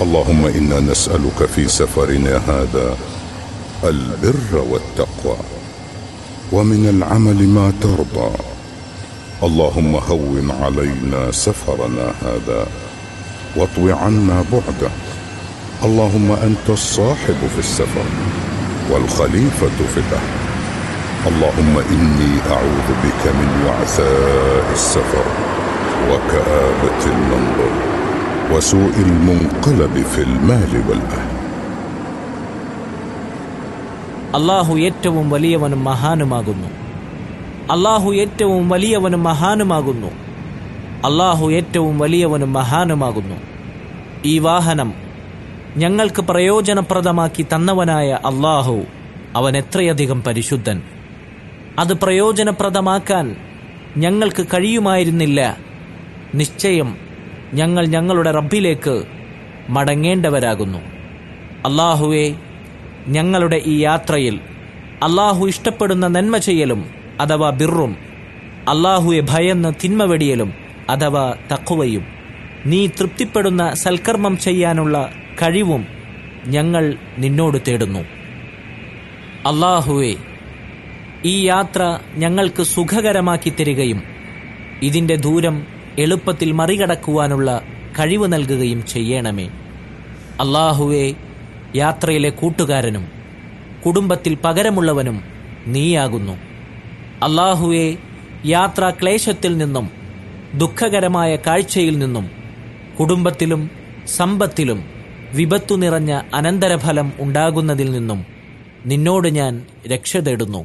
اللهم انا نسالك في سفرنا هذا البر والتقوى ومن العمل ما ترضى اللهم هون علينا سفرنا هذا واطو عنا بعده اللهم انت الصاحب في السفر والخليفه في الاهل اللهم اني اعوذ بك من وعثاء السفر وكابه المنظر وسوء المنقلب في المال والاهل അള്ളാഹു ഏറ്റവും വലിയവനും മഹാനുമാകുന്നു അള്ളാഹു ഏറ്റവും വലിയവനും മഹാനുമാകുന്നു അള്ളാഹു ഏറ്റവും വലിയവനും മഹാനുമാകുന്നു ഈ വാഹനം ഞങ്ങൾക്ക് പ്രയോജനപ്രദമാക്കി തന്നവനായ അള്ളാഹു അവൻ എത്രയധികം പരിശുദ്ധൻ അത് പ്രയോജനപ്രദമാക്കാൻ ഞങ്ങൾക്ക് കഴിയുമായിരുന്നില്ല നിശ്ചയം ഞങ്ങൾ ഞങ്ങളുടെ റബ്ബിലേക്ക് മടങ്ങേണ്ടവരാകുന്നു അള്ളാഹുവെ ഞങ്ങളുടെ ഈ യാത്രയിൽ അള്ളാഹു ഇഷ്ടപ്പെടുന്ന നന്മ ചെയ്യലും അഥവാ ബിറും അള്ളാഹുവെ ഭയന്ന് തിന്മ വെടിയലും അഥവാ തക്കുവയും നീ തൃപ്തിപ്പെടുന്ന സൽക്കർമ്മം ചെയ്യാനുള്ള കഴിവും ഞങ്ങൾ നിന്നോട് തേടുന്നു അള്ളാഹുവെ ഈ യാത്ര ഞങ്ങൾക്ക് സുഖകരമാക്കി തരികയും ഇതിന്റെ ദൂരം എളുപ്പത്തിൽ മറികടക്കുവാനുള്ള കഴിവ് നൽകുകയും ചെയ്യണമേ അള്ളാഹുവെ യാത്രയിലെ കൂട്ടുകാരനും കുടുംബത്തിൽ പകരമുള്ളവനും നീയാകുന്നു അള്ളാഹുവെ യാത്രാ ക്ലേശത്തിൽ നിന്നും ദുഃഖകരമായ കാഴ്ചയിൽ നിന്നും കുടുംബത്തിലും സമ്പത്തിലും വിപത്തു നിറഞ്ഞ അനന്തരഫലം ഉണ്ടാകുന്നതിൽ നിന്നും നിന്നോട് ഞാൻ രക്ഷ തേടുന്നു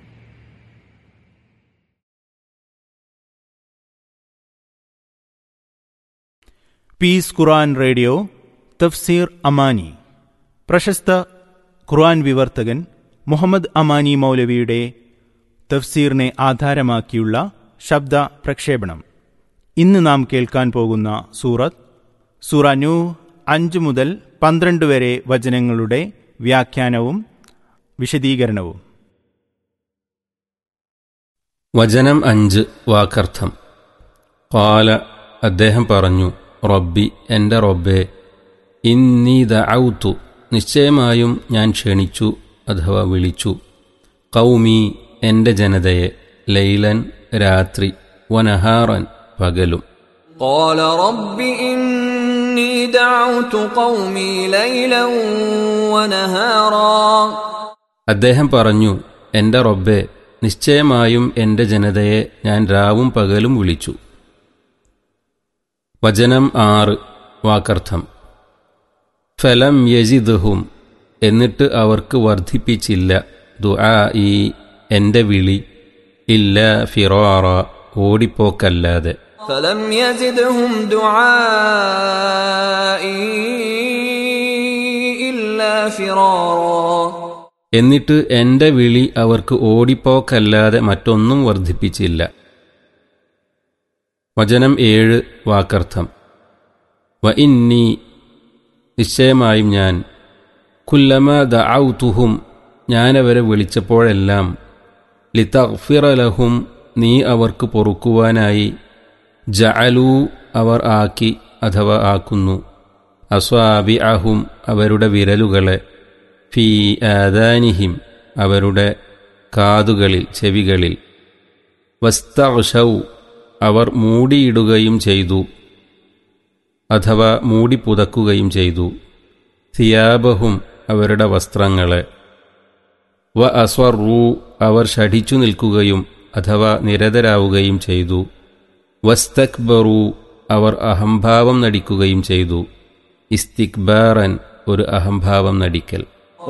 പീസ് ഖുറാൻ റേഡിയോ തഫ്സീർ അമാനി പ്രശസ്ത ഖുർആൻ വിവർത്തകൻ മുഹമ്മദ് അമാനി മൗലവിയുടെ തഫ്സീറിനെ ആധാരമാക്കിയുള്ള ശബ്ദ പ്രക്ഷേപണം ഇന്ന് നാം കേൾക്കാൻ പോകുന്ന സൂറത്ത് സൂറ നൂ അഞ്ച് മുതൽ പന്ത്രണ്ട് വരെ വചനങ്ങളുടെ വ്യാഖ്യാനവും വിശദീകരണവും വചനം അഞ്ച് വാക്കർത്ഥം കാല അദ്ദേഹം പറഞ്ഞു റബ്ബി എൻ്റെ റബ്ബെ ഇന്നി ദഔത്തു നിശ്ചയമായും ഞാൻ ക്ഷണിച്ചു അഥവാ വിളിച്ചു കൗമി എൻ്റെ ജനതയെ ലൈലൻ രാത്രി വനഹാറൻ പകലും قال رب إني دعوت قومي ليلا ونهارا അദ്ദേഹം പറഞ്ഞു എൻ്റെ റബ്ബെ നിശ്ചയമായും എൻ്റെ ജനതയെ ഞാൻ രാവും പകലും വിളിച്ചു വചനം ആറ് വാക്കർത്ഥം ഫലം യജിദുഹും എന്നിട്ട് അവർക്ക് വർദ്ധിപ്പിച്ചില്ല ദുആ ഈ എൻ്റെ വിളി ഇല്ല ഫിറോറ ഓടിപ്പോക്കല്ലാതെ فلم يزدهم دعائي إلا فرارا എന്നിട്ട് എൻ്റെ വിളി അവർക്ക് ഓടിപ്പോക്കല്ലാതെ മറ്റൊന്നും വർദ്ധിപ്പിച്ചില്ല വചനം ഏഴ് വാക്കർത്ഥം വ ഇന്നി നിശ്ചയമായും ഞാൻ കുല്ലമ ദഔതുഹും ഞാനവരെ വിളിച്ചപ്പോഴെല്ലാം ലിതഗ്ഫിറലഹും നീ അവർക്ക് പൊറുക്കുവാനായി ജഅലൂ അവർ ആക്കി അഥവാ ആക്കുന്നു അസ്വാബി അഹും അവരുടെ വിരലുകളെ ഫീ ആദാനിഹിം അവരുടെ കാതുകളിൽ ചെവികളിൽ വസ്തഷൗ അവർ മൂടിയിടുകയും ചെയ്തു അഥവാ മൂടി പുതക്കുകയും ചെയ്തു സിയാബഹും അവരുടെ വസ്ത്രങ്ങളെ വ അസ്വറൂ അവർ ഷഠിച്ചു നിൽക്കുകയും അഥവാ നിരതരാവുകയും ചെയ്തു വസ്തക്ബറു അവർ അഹംഭാവം നടിക്കുകയും ചെയ്തു ഇസ്തിക്ബാറൻ ഒരു അഹംഭാവം നടിക്കൽ